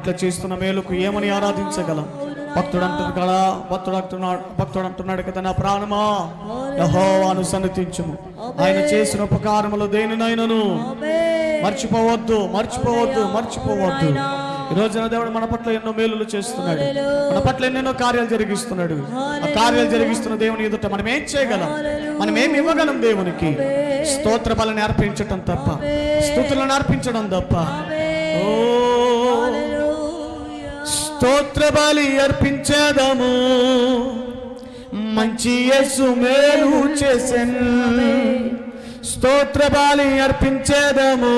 పట్ల చేస్తున్న మేలుకు ఏమని ఆరాధించగలం భక్తుడు అంటున్నాడు కదా భక్తుడు అంటున్నాడు భక్తుడు అంటున్నాడు కదా నా ప్రాణమా యహోవాను సన్నతించుము ఆయన చేసిన ఉపకారములు దేనినైనను మర్చిపోవద్దు మర్చిపోవద్దు మర్చిపోవద్దు ఈ రోజున దేవుడు మన పట్ల ఎన్నో మేలులు చేస్తున్నాడు మన పట్ల ఎన్నెన్నో కార్యాలు జరిగిస్తున్నాడు ఆ కార్యాలు జరిగిస్తున్న దేవుని ఎదుట మనం ఏం చేయగలం మనం ఏం ఇవ్వగలం దేవునికి స్తోత్ర బలని అర్పించటం తప్ప స్థుతులను అర్పించడం తప్ప ఓ స్తోత్ర బలి అర్పించేదము మంచి యేసు మేలు చేసెన్ స్తోత్ర బలి అర్పించేదము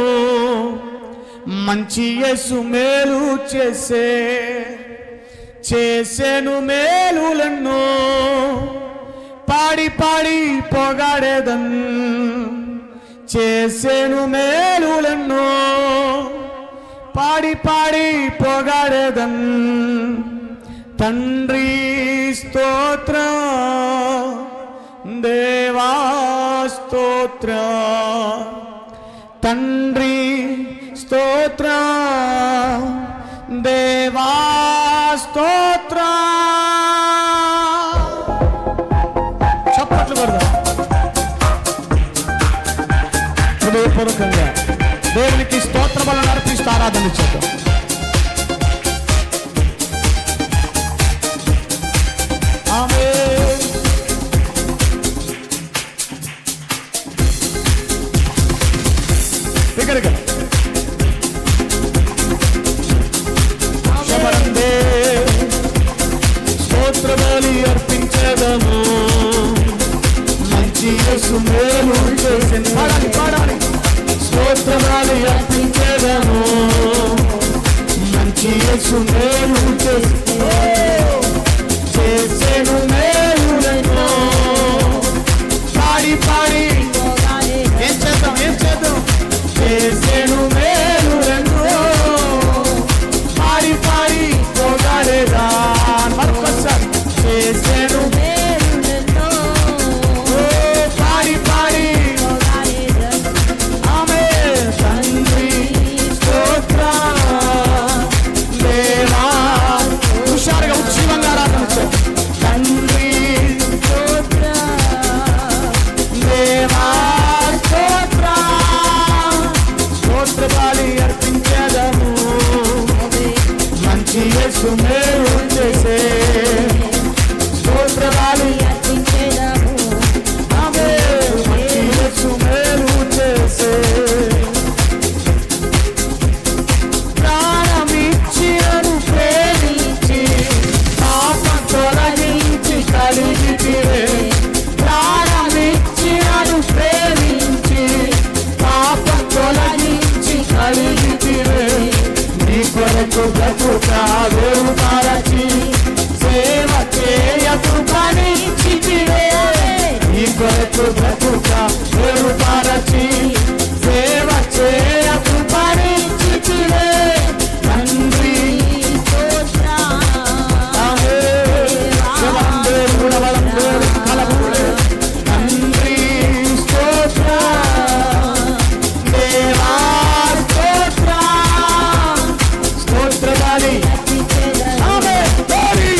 మంచి యేసు మేలు చేసే చేసేను మేలులన్నో పాడి పాడి పొగాడేదన్ చేసేను మేలులన్నో పాడి పాడి పొగాడేదన్ తండ్రి స్తోత్ర దేవా స్తోత్ర తండ్రి స్తోత్ర దేవా స్తోత్ర చప్పట్లు కొడదాం హృదయపూర్వకంగా దేవునికి స్తోత్ర బలం అర్పిస్తూ ఆరాధన చేద్దాం ఆమేన్. ఇక్కడికి శబరందే స్తోత్ర బలి అర్పించదము మంచి యేసు మేలు చేసిన పాడాలి పాడాలి స్తోత్ర బలి అర్పించదము మంచి యేసు మేలు చేసి చేసేను మేలులను పాడి పాడి ఏం చేద్దాం ఏం చేద్దాం చేసేను మేలులను పాడి పాడి పోగాడేదా మరొకసారి చేసేను ఓ పాడి పాడి ఆమె తండ్రి స్తోత్ర దేవా హుషారుగా ఉత్సవంగా ఆరాధన చేద్దాం. తండ్రి స్తోత్ర దేవా స్తోత్ర స్తోత్ర బలి అర్పించేదము మంచి యేసు మేలు చేసే స్తోత్ర బలి ఆమె మంచి యేసు మేలు చేసే ప్రాణమిచ్చినను ప్రేమించి పాప తొలగించి కలిగితివే ప్రాణమిచ్చినను ప్రేమించి పాప తొలగించి కలిగితివే నీ కొరకు బ్రతుక వేరు పారచి సేవ చేయకు పనిచ్చితివే నీ కొరకు బ్రతుక వేరు పారచి సేవ చేయకు పనిచ్చితివే తండ్రి ఆమె శివందేరు గుణవలందేరు కలబూరే తండ్రి స్తోత్ర దేవా స్తోత్ర స్తోత్ర బలి ఆమె బలి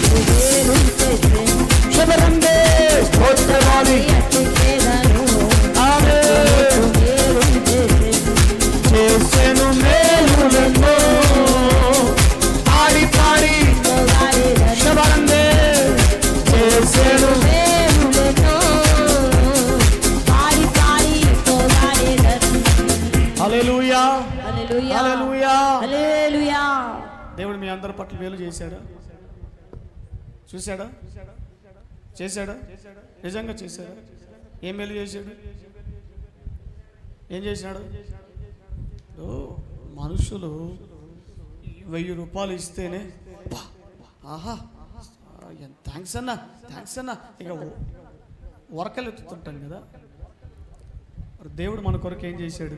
శివరందే స్తోత్ర బలి ఆమె చేసెను మేలులెన్నో పాడి పాడి శివరందే చేసెను హల్లెలూయా హల్లెలూయా దేవుడు మీ అందరి పట్ల మేలు చేశాడా చూశాడా చేశాడా నిజంగా చేశాడా ఏం మేలు చేశాడు ఏం చేసినాడు ఓ, మనుషులు వెయ్యి రూపాయలు ఇస్తేనే "అబ్బా, ఆహా థ్యాంక్స్ అన్న థ్యాంక్స్ అన్న ఇక వరకలు ఎత్తుతుంటాం కదా మరి దేవుడు మన కొరకు ఏం చేశాడు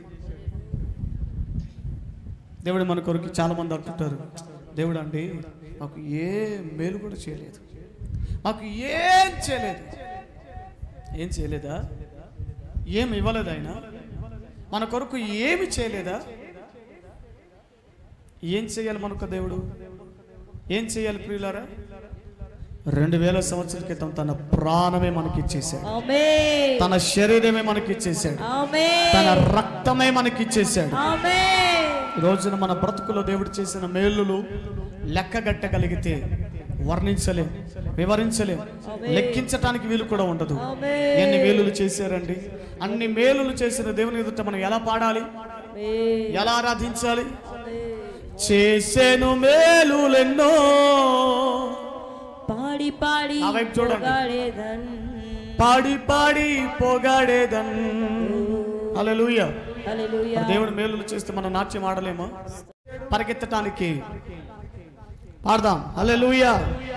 దేవుడు మన కొరకు చాలా మంది అంటుంటారు దేవుడు అండి మాకు ఏ మేలు కూడా చేయలేదు మాకు ఏం చేయలేదు ఏం చేయలేదా ఏం ఇవ్వలేదు ఆయన మన కొరకు ఏమి చేయలేదా ఏం చేయాలి మనకు దేవుడు ఏం చేయాలి ప్రియులారా రెండు వేల సంవత్సరాల క్రితం తన ప్రాణమే మనకి ఇచ్చేసాడు ఆమేన్ తన శరీరమే మనకి ఇచ్చేసాడు తన ఆమేన్ రక్తమే మనకి ఇచ్చేసాడు ఆమేన్ ఈ రోజున మన బ్రతుకులో దేవుడు చేసిన మేలులు లెక్కగట్టగలిగితే వర్ణించలేం వివరించలేం లెక్కించటానికి వీలు కూడా ఉండదు ఆమేన్ ఎన్ని మేలులు చేశారండి అన్ని మేలులు చేసిన దేవుని ఎదుట మనం ఎలా పాడాలి ఆమేన్ ఎలా ఆరాధించాలి ఆమేన్ చేసేను మేలులెన్నో పాడి పాడి ఆ వైపు చూడండి. పొగడేదన్. పాడి పాడి పోగాడేదన్ హల్లెలూయా హల్లెలూయా దేవుడు మేలులు చేస్తే మనం నాట్యం ఆడలేమా పరిగెత్తటానికి పాడదాం హల్లెలూయా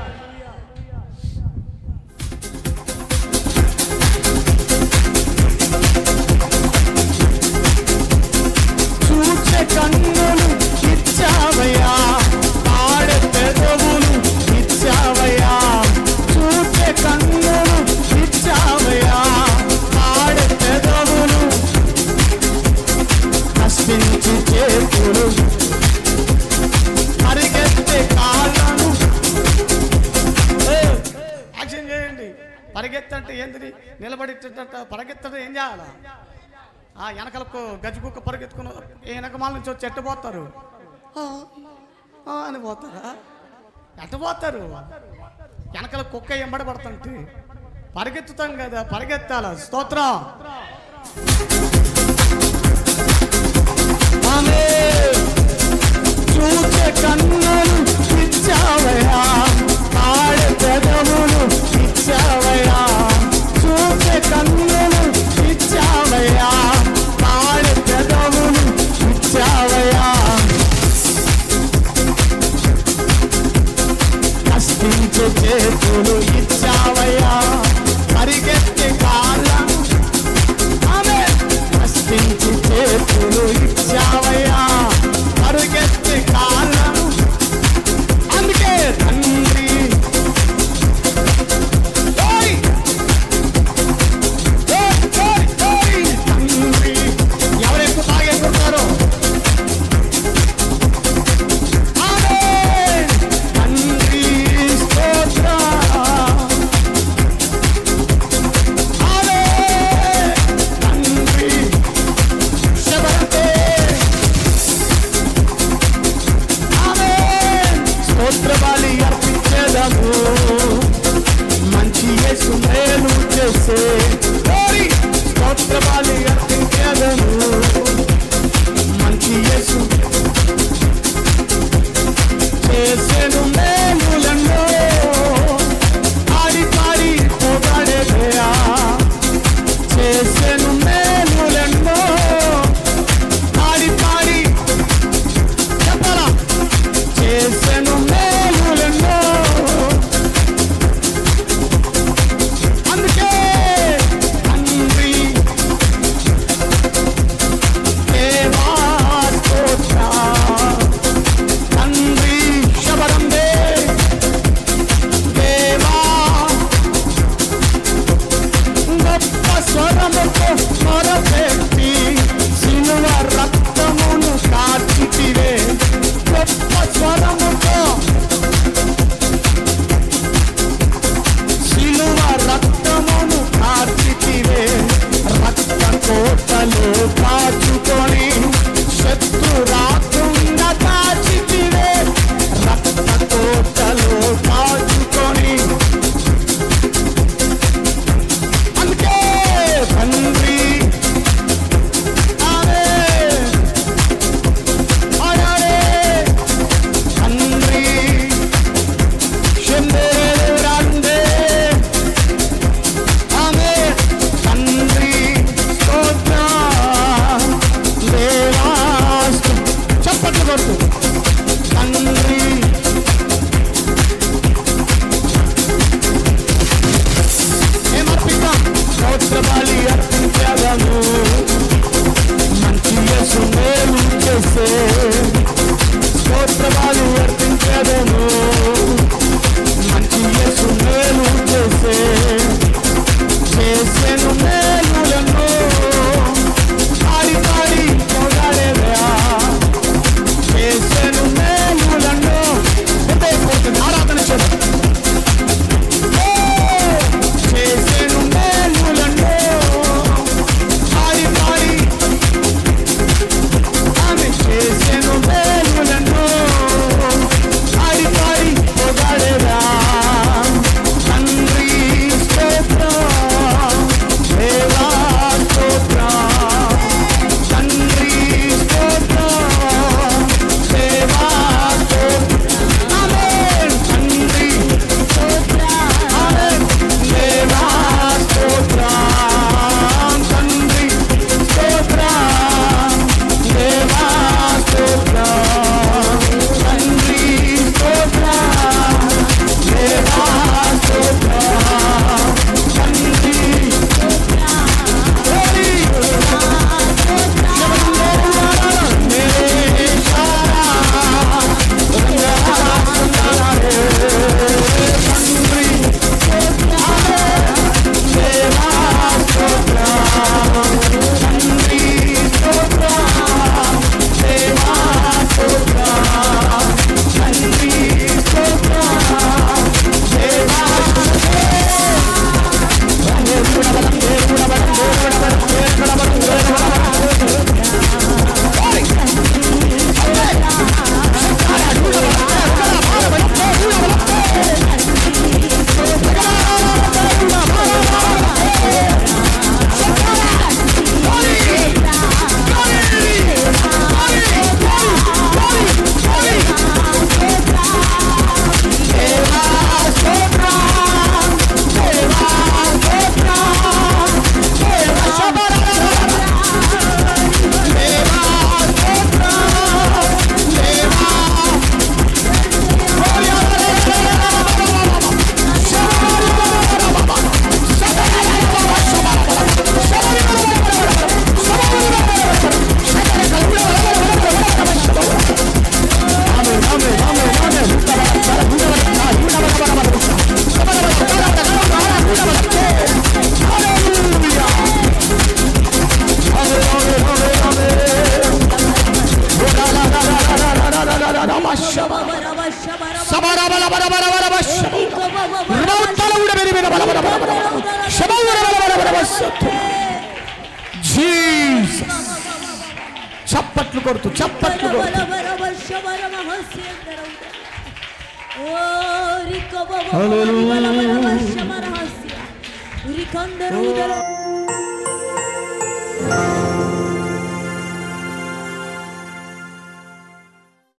చూచే కన్నులు ఇచ్చావయ్యా పాడే పెదవులు ఇచ్చావయ్యా చూచే కన్నులు ఇచ్చావయ్యా పాడే పెదవులు కష్టించి చేతులు పరిగెత్తే కాళ్ళను ఏ, యాక్షన్ చేయండి పరిగెత్తంటే ఏంటిది నిలబడి పరిగెత్తడం ఏం చేయాలా ఆ వెనకలకు గజ్జికుక్క పరిగెత్తుకుని వెనకమాల నుంచి వచ్చి ఎట్ట పోతారు ఆ, ఆ అని పోతారా ఎట్ట పోతారు వెనకల కుక్క ఎంబడి పడుతుంటే పరిగెత్తుతాం కదా పరిగెత్తాల స్తోత్రం ఆమేన్. చూచే కన్నులు ఇచ్చావయ్యా పాడే పెదవులు ఇచ్చావయ్యా చూచే కన్నులు ఇచ్చావయ్యా పాడే పెదవులు ఇచ్చావయ్యా కష్టించే చేతులు ఇచ్చావయ్యా పరిగెత్తే కాలం ఆమె కష్టించి చేతులు ఇచ్చావయ్యా పరిగెత్తే కాలం అందుకే తండ్రి ఓయ్! ఓయ్, ఓయ్, ఓయ్! తండ్రి ఎవరు ఎక్కువ బాగా ఎక్కుతారో ఆమేన్! తండ్రి స్తోత్రం ఆమేన్! తండ్రి శబరతే ఆమేన్! స్తోత్ర బలి అర్పించేదము మంచి యేసు మేలు చేసే ఓరి! స్తోత్ర బలి అర్పించేదము మంచి యేసు చేసెను మేలులెన్నో ఆడి పాడి పోగాడేదయా చేసెను మేలులెన్నో ఆడి పాడి చెప్పాలా చేసెను మేలులెన్నో అందుకే తండ్రి జీసస్ చప్పట్లు కొడుతూ చప్పట్లు కొడుతూ Hallelujah.